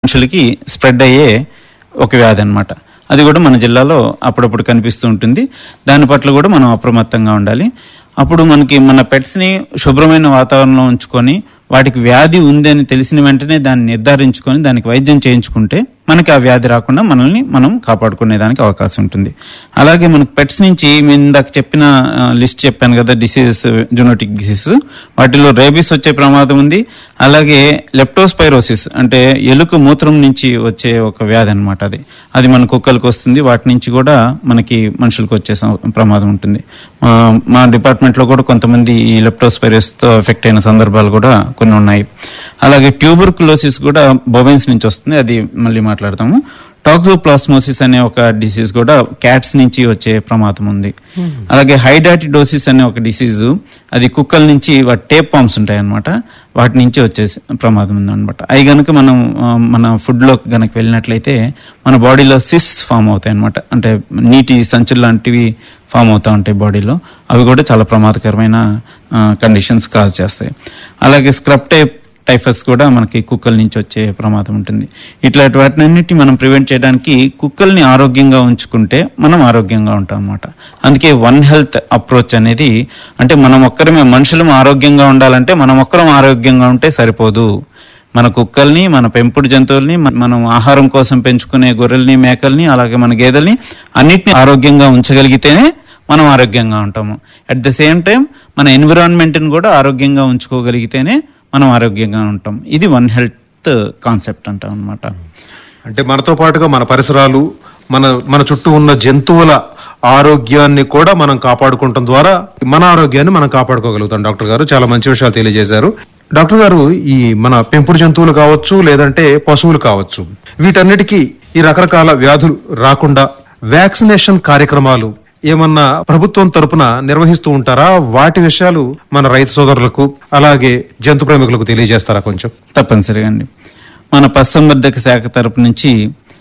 మనుషులకి స్ప్రెడ్ అయ్యే ఒక వ్యాధి అన్నమాట అది కూడా మన జిల్లాలో అప్పుడప్పుడు కనిపిస్తూ ఉంటుంది దాని పట్ల కూడా మనం అప్రమత్తంగా ఉండాలి అప్పుడు మనకి మన పెట్స్ని శుభ్రమైన వాతావరణంలో ఉంచుకొని వాటికి వ్యాధి ఉంది అని తెలిసిన వెంటనే దాన్ని నిర్ధారించుకొని దానికి వైద్యం చేయించుకుంటే మనకి ఆ వ్యాధి రాకుండా మనల్ని మనం కాపాడుకునే దానికి అవకాశం ఉంటుంది అలాగే మనకు పెట్స్ నుంచి నేను ఇందాక చెప్పిన లిస్ట్ చెప్పాను కదా డిసీజెస్ జునోటిక్ డిసీజ్ వాటిలో రేబీస్ వచ్చే ప్రమాదం ఉంది అలాగే లెప్టోస్పైరోసిస్ అంటే ఎలుక మూత్రం నుంచి వచ్చే ఒక వ్యాధి అన్నమాట అది అది మన కుక్కలకు వస్తుంది వాటి నుంచి కూడా మనకి మనుషులకు వచ్చే సం- ప్రమాదం ఉంటుంది మా- మా డిపార్ట్మెంట్లో కూడా కొంతమంది ఈ లెప్టోస్పైరోసిస్తో ఎఫెక్ట్ అయిన సందర్భాలు కూడా కొన్ని ఉన్నాయి అలాగే ట్యూబర్కులోసిస్ కూడా బొవెన్స్ నుంచి వస్తుంది అది మళ్ళీ మాట్లాడతాము టాక్సోప్లాస్మోసిస్ అనే ఒక డిసీజ్ కూడా క్యాట్స్ నుంచి వచ్చే ప్రమాదం ఉంది అలాగే హైడాటిడోసిస్ అనే ఒక డిసీజ్ అది కుక్కల నుంచి వాటి టేప్ పామ్స్ ఉంటాయి అనమాట వాటి నుంచి వచ్చే ప్రమాదం ఉంది అనమాట అవి గనుక మనం ఆ, మన ఫుడ్ లో గనక వెళ్ళినట్లయితే మన బాడీలో సిస్ ఫామ్ అవుతాయి అనమాట అంటే నీటి సంచులు లాంటివి ఫామ్ అవుతా ఉంటాయి బాడీలో అవి కూడా చాలా ప్రమాదకరమైన కండిషన్స్ కాజ్ చేస్తాయి అలాగే స్క్రబ్ టైప్ టైఫస్ కూడా మనకి కుక్కల నుంచి వచ్చే ప్రమాదం ఉంటుంది ఇట్లాంటి వాటినన్నిటి మనం ప్రివెంట్ చేయడానికి కుక్కల్ని ఆరోగ్యంగా ఉంచుకుంటే మనం ఆరోగ్యంగా ఉంటాం అనమాట అందుకే వన్ హెల్త్ అప్రోచ్ అనేది అంటే మనం ఒక్కరమే మనుషులం ఆరోగ్యంగా ఉండాలంటే మనం ఒక్కరం ఆరోగ్యంగా ఉంటే సరిపోదు మన కుక్కల్ని మన పెంపుడు జంతువుల్ని మన- మనం ఆహారం కోసం పెంచుకునే గొర్రెల్ని మేకల్ని అలాగే మన గేదెల్ని అన్నిటిని ఆరోగ్యంగా ఉంచగలిగితేనే మనం ఆరోగ్యంగా ఉంటాము అట్ ద సేమ్ టైం మన ఎన్విరాన్మెంట్ని కూడా ఆరోగ్యంగా ఉంచుకోగలిగితేనే మనం ఆరోగ్యంగా ఉంటాం ఇది వన్ హెల్త్ కాన్సెప్ట్ అంటాం అనమాట అంటే మనతో పాటుగా మన పరిసరాలు మన మన చుట్టూ ఉన్న జంతువుల ఆరోగ్యాన్ని కూడా మనం కాపాడుకోవటం ద్వారా మన ఆరోగ్యాన్ని మనం కాపాడుకోగలుగుతాం డాక్టర్ గారు చాలా మంచి విషయాలు తెలియజేశారు డాక్టర్ గారు ఈ మన పెంపుడు జంతువులు కావచ్చు లేదంటే పశువులు కావచ్చు వీటన్నిటికీ ఈ రకరకాల వ్యాధులు రాకుండా వ్యాక్సినేషన్ కార్యక్రమాలు ఏమన్నా ప్రభుత్వం తరపున నిర్వహిస్తూ ఉంటారా వాటి విషయాలు మన రైతు సోదరులకు అలాగే జంతు ప్రేమికులకు తెలియజేస్తారా కొంచెం తప్పనిసరిగా అండి మన పశుసంవర్ధక శాఖ తరపు నుంచి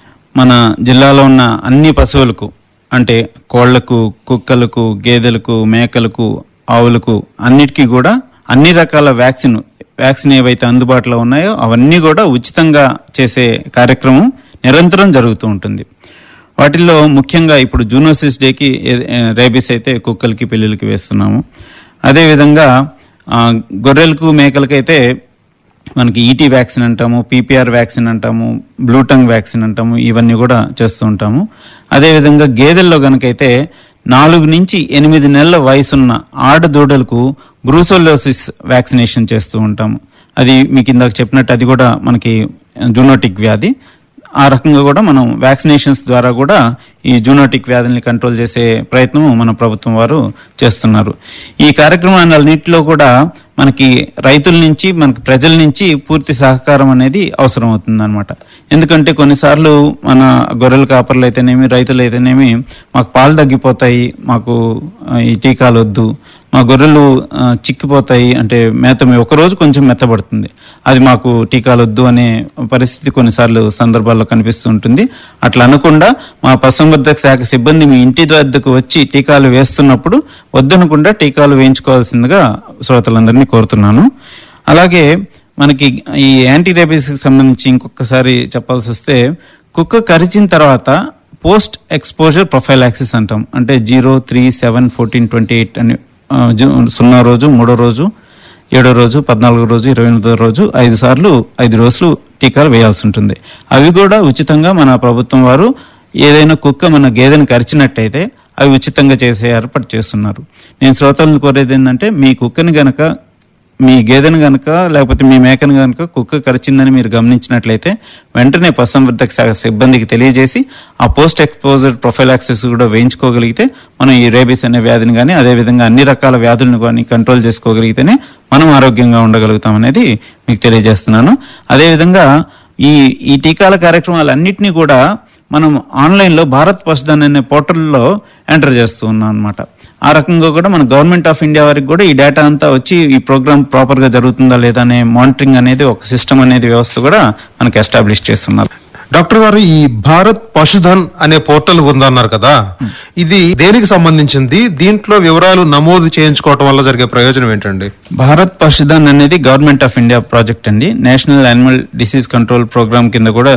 మన జిల్లాలో ఉన్న అన్ని పశువులకు అంటే కోళ్లకు కుక్కలకు గేదెలకు మేకలకు ఆవులకు అన్నిటికీ కూడా అన్ని రకాల వ్యాక్సిన్ వ్యాక్సిన్ ఏవైతే అందుబాటులో ఉన్నాయో అవన్నీ కూడా ఉచితంగా చేసే కార్యక్రమం నిరంతరం జరుగుతూ ఉంటుంది వాటిల్లో ముఖ్యంగా ఇప్పుడు జూనోసిస్ డేకి ఏ- ఏ- రేబీస్ అయితే కుక్కలకి పిల్లులకి వేస్తున్నాము అదేవిధంగా ఆ, గొర్రెలకు మేకలకైతే మనకి ఈటీ వ్యాక్సిన్ అంటాము పీపీఆర్ వ్యాక్సిన్ అంటాము బ్లూటంగ్ వ్యాక్సిన్ అంటాము ఇవన్నీ కూడా చేస్తూ ఉంటాము అదేవిధంగా గేదెల్లో గనకైతే నాలుగు నుంచి ఎనిమిది నెలల వయసున్న ఆడదూడలకు బ్రూసోలోసిస్ వ్యాక్సినేషన్ చేస్తూ ఉంటాము అది మీకు ఇందాక చెప్పినట్టు అది కూడా మనకి జూనోటిక్ వ్యాధి ఆ రకంగా కూడా మనం వ్యాక్సినేషన్స్ ద్వారా కూడా ఈ జూనోటిక్ వ్యాధిని కంట్రోల్ చేసే ప్రయత్నం మన ప్రభుత్వం వారు చేస్తున్నారు ఈ కార్యక్రమాలన్నింటిలో కూడా మనకి రైతుల నుంచి మనకి ప్రజల నుంచి పూర్తి సహకారం అనేది అవసరం అవుతుంది అనమాట ఎందుకంటే కొన్నిసార్లు మన గొర్రెల కాపర్లు అయితేనేమి రైతులు అయితేనేమి మాకు పాలు తగ్గిపోతాయి మాకు ఆ, ఈ టీకాలు వద్దు మా గొర్రెలు ఆ, చిక్కిపోతాయి అంటే మేత మీ- ఒక రోజు కొంచెం మెత్తబడుతుంది అది మాకు టీకాలు వద్దు అనే పరిస్థితి కొన్నిసార్లు సందర్భాల్లో కనిపిస్తూ ఉంటుంది అట్లా అనకుండా మా పశుసంవర్ధక శాఖ సిబ్బంది మీ ఇంటి వద్దకు వచ్చి టీకాలు వేస్తున్నప్పుడు వద్దనకుండా టీకాలు వేయించుకోవాల్సిందిగా శ్రోతలందరినీ కోరుతున్నాను అలాగే మనకి ఈ యాంటీ రేబీస్కి సంబంధించి ఇంకొకసారి చెప్పాల్సి వస్తే కుక్క కరిచిన తర్వాత పోస్ట్ ఎక్స్పోజర్ ప్రొఫైలాక్సిస్ అంటాం అంటే zero three seven fourteen twenty eight అని ఆ, జు- సున్నా రోజు మూడో రోజు ఏడో రోజు పద్నాలుగో రోజు ఇరవై ఎనిమిదో రోజు ఐదు సార్లు ఐదు రోజులు టీకాలు వేయాల్సి ఉంటుంది అవి కూడా ఉచితంగా మన ప్రభుత్వం వారు ఏదైనా కుక్క మన గేదెని కరిచినట్టయితే అవి ఉచితంగా చేసే ఏర్పాటు చేస్తున్నారు నేను శ్రోతలను కోరేది ఏంటంటే మీ కుక్కని గనక మీ గేదెను గనక లేకపోతే మీ మేకను గనక కుక్క కరిచిందని మీరు గమనించినట్లయితే వెంటనే పశుసంవర్ధక శాఖ సిబ్బందికి తెలియజేసి ఆ పోస్ట్ ఎక్స్పోజర్ ప్రొఫైలాక్సిస్ కూడా వేయించుకోగలిగితే మనం ఈ రేబీస్ అనే వ్యాధిని కానీ అదేవిధంగా అన్ని రకాల వ్యాధులను కానీ కంట్రోల్ చేసుకోగలిగితేనే మనం ఆరోగ్యంగా ఉండగలుగుతాం అనేది మీకు తెలియజేస్తున్నాను అదేవిధంగా ఈ ఈ టీకాల కార్యక్రమాలన్నింటినీ కూడా మనం ఆన్లైన్లో భారత్ పశుధన్ అనే పోర్టల్లో ఎంటర్ చేస్తూ ఉన్నాం అనమాట ఆ రకంగా కూడా మన గవర్నమెంట్ ఆఫ్ ఇండియా వారికి కూడా ఈ డేటా అంతా వచ్చి ఈ ప్రోగ్రామ్ ప్రాపర్గా జరుగుతుందా లేదా అనే మానిటరింగ్ అనేది ఒక సిస్టమ్ అనేది వ్యవస్థ కూడా మనకి ఎస్టాబ్లిష్ చేస్తున్నారు డాక్టర్ గారు ఈ భారత్ పశుధన్ అనే పోర్టల్ ఉందన్నారు కదా ఇది దేనికి సంబంధించింది దీంట్లో వివరాలు నమోదు చేయించుకోవటం వల్ల జరిగే ప్రయోజనం ఏంటండి భారత్ పశుధన్ అనేది గవర్నమెంట్ ఆఫ్ ఇండియా ప్రాజెక్ట్ అండి national animal disease control programme కింద కూడా